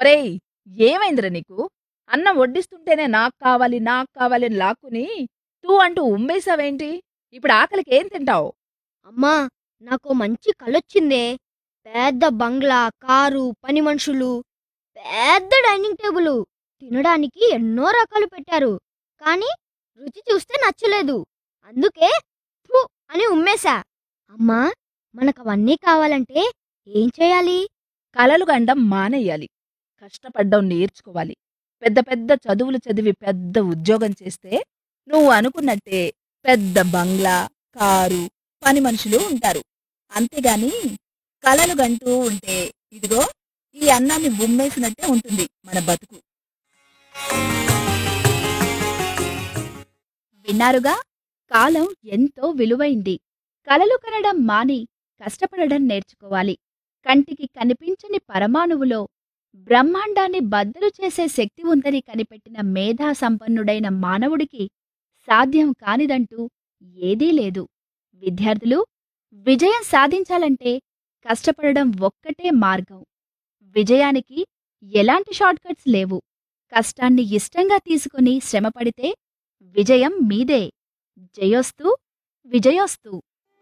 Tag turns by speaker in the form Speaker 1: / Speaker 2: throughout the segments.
Speaker 1: ఒరేయ్ ఏమైందిరా నీకు అన్నం వడ్డిస్తుంటేనే నాకు కావాలి నాకు కావాలి అని లాక్కుని తూ అంటూ ఉమ్మేశావేంటి ఇప్పుడు ఆకలికి ఏం తింటావు
Speaker 2: అమ్మా నాకు మంచి కలొచ్చిందే పెద్ద బంగ్లా కారు పని మనుషులు పెద్ద డైనింగ్ టేబుల్ తినడానికి ఎన్నో రకాలు పెట్టారు కానీ రుచి చూస్తే నచ్చలేదు అందుకే ఫు అని ఉమ్మేశా అమ్మా మనకు అవన్నీ కావాలంటే ఏం చేయాలి
Speaker 1: కలలు గండం మానేయాలి కష్టపడ్డం నేర్చుకోవాలి పెద్ద పెద్ద చదువులు చదివి పెద్ద ఉద్యోగం చేస్తే నువ్వు అనుకున్నట్టే పెద్ద బంగ్లా కారు పని మనుషులు ఉంటారు అంతేగాని కలలు గంటూ ఉంటే ఇదిగో ఈ అన్నాన్ని బుమ్మేసినట్టే ఉంటుంది మన బతుకు విన్నారుగా కాలం ఎంతో విలువైంది కలలు కనడం మాని కష్టపడడం నేర్చుకోవాలి కంటికి కనిపించని పరమాణువులో బ్రహ్మాండాన్ని బద్దలు చేసే శక్తి ఉందని కనిపెట్టిన మేధా సంపన్నుడైన మానవుడికి సాధ్యం కానిదంటూ ఏదీ లేదు విద్యార్థులు విజయం సాధించాలంటే కష్టపడడం ఒక్కటే మార్గం విజయానికి ఎలాంటి షార్ట్కట్స్ లేవు కష్టాన్ని ఇష్టంగా తీసుకుని శ్రమపడితే విజయం మీదే జయోస్తు విజయోస్తు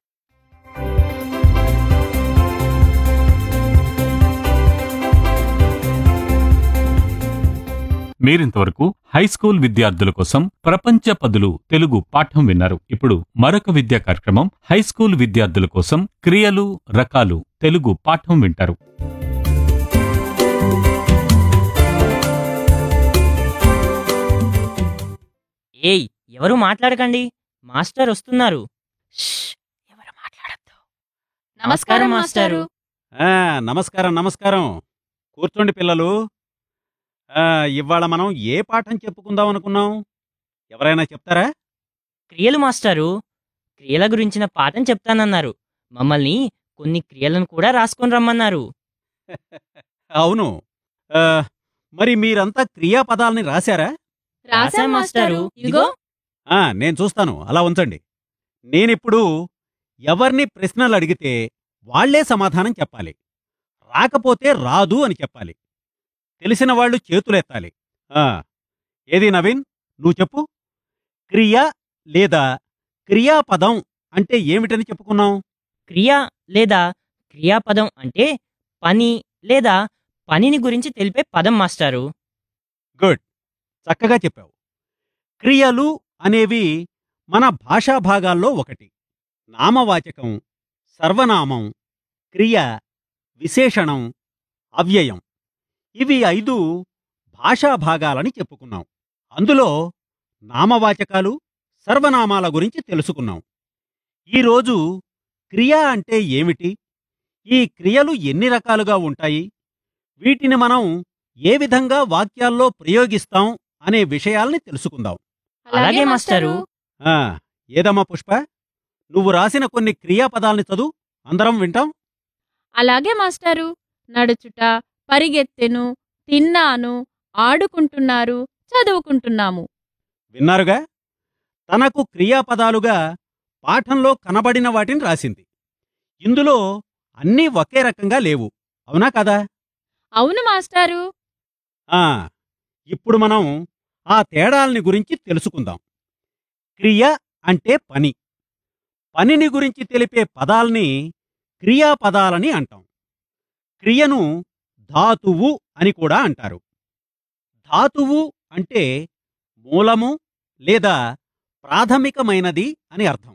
Speaker 3: మీరింతవరకు హై స్కూల్ విద్యార్థుల కోసం ప్రపంచ పదులు తెలుగు పాఠం విన్నారు ఇప్పుడు మరొక విద్యా కార్యక్రమం హై స్కూల్ విద్యార్థుల కోసం క్రియలు రకాలు తెలుగు పాఠం వింటారు
Speaker 4: ఏయ్ ఎవరు మాట్లాడకండి మాస్టర్ వస్తున్నారు
Speaker 1: ఎవరు మాట్లాడద్దు
Speaker 4: నమస్కారం మాస్టారు
Speaker 5: ఆ, నమస్కారం నమస్కారం కూర్చోండి పిల్లలు ఆ, ఇవాళ మనం ఏ పాఠం చెప్పుకుందాం అనుకున్నాం ఎవరైనా చెప్తారా
Speaker 4: క్రియలు మాస్టారు క్రియల గురించిన పాఠం చెప్తానన్నారు మమ్మల్ని కొన్ని క్రియలను కూడా రాసుకొని రమ్మన్నారు
Speaker 5: అవును ఆ, మరి మీరంతా క్రియాపదాలని రాశారా
Speaker 4: రాశాం మాస్టారు ఇదిగో
Speaker 5: ఆ, నేను చూస్తాను అలా ఉంచండి నేనిప్పుడు ఎవరిని ప్రశ్నలు అడిగితే వాళ్లే సమాధానం చెప్పాలి రాకపోతే రాదు అని చెప్పాలి తెలిసిన వాళ్ళు చేతులెత్తాలి ఆ, ఏది నవీన్ నువ్వు చెప్పు క్రియ లేదా క్రియాపదం అంటే ఏమిటని చెప్పుకున్నాం
Speaker 4: క్రియ లేదా క్రియాపదం అంటే పని లేదా పనిని గురించి తెలిపే పదం మాస్టారు
Speaker 5: గుడ్ చక్కగా చెప్పావు క్రియలు అనేవి మన భాషా భాగాల్లో ఒకటి నామవాచకం సర్వనామం క్రియ విశేషణం అవ్యయం ఇవి ఐదు భాషా భాగాలని చెప్పుకున్నాం అందులో నామవాచకాలు సర్వనామాల గురించి తెలుసుకున్నాం ఈరోజు క్రియ అంటే ఏమిటి ఈ క్రియలు ఎన్ని రకాలుగా ఉంటాయి వీటిని మనం ఏ విధంగా వాక్యాల్లో ప్రయోగిస్తాం అనే విషయాల్ని తెలుసుకుందాం
Speaker 4: అలాగే మాస్టారు
Speaker 5: ఆ, ఏదమ్మా పుష్ప నువ్వు రాసిన కొన్ని క్రియాపదాల్ని చదువు అందరం వింటాం
Speaker 6: అలాగే మాస్టారు నడుచుట పరిగెత్తెను తిన్నాను ఆడుకుంటున్నారు చదువుకుంటున్నాము
Speaker 5: విన్నారుగా తనకు క్రియాపదాలుగా పాఠంలో కనబడిన వాటిని రాసింది ఇందులో అన్నీ ఒకే రకంగా లేవు అవునా కదా
Speaker 6: అవును మాస్టారు
Speaker 5: ఆ, ఇప్పుడు మనం ఆ తేడాల్ని గురించి తెలుసుకుందాం క్రియ అంటే పని పనిని గురించి తెలిపే పదాల్ని క్రియాపదాలని అంటాం క్రియను ధాతువు అని కూడా అంటారు ధాతువు అంటే మూలము లేదా ప్రాథమికమైనది అని అర్థం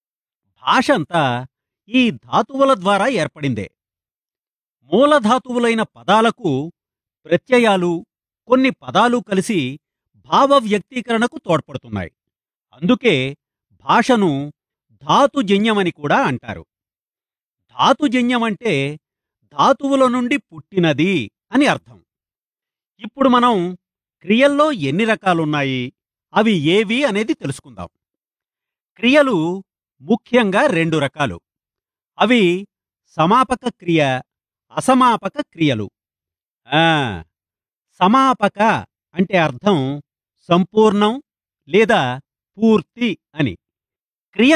Speaker 5: భాష అంతా ఈ ధాతువుల ద్వారా ఏర్పడిందే మూలధాతువులైన పదాలకు ప్రత్యయాలు కొన్ని పదాలు కలిసి భావ వ్యక్తీకరణకు తోడ్పడుతున్నాయి అందుకే భాషను ధాతుజన్యమని కూడా అంటారు ధాతుజన్యమంటే ధాతువుల నుండి పుట్టినది అని అర్థం ఇప్పుడు మనం క్రియల్లో ఎన్ని రకాలున్నాయి అవి ఏవి అనేది తెలుసుకుందాం క్రియలు ముఖ్యంగా రెండు రకాలు అవి సమాపక క్రియ అసమాపక క్రియలు ఆ, సమాపక అంటే అర్థం సంపూర్ణం లేదా పూర్తి అని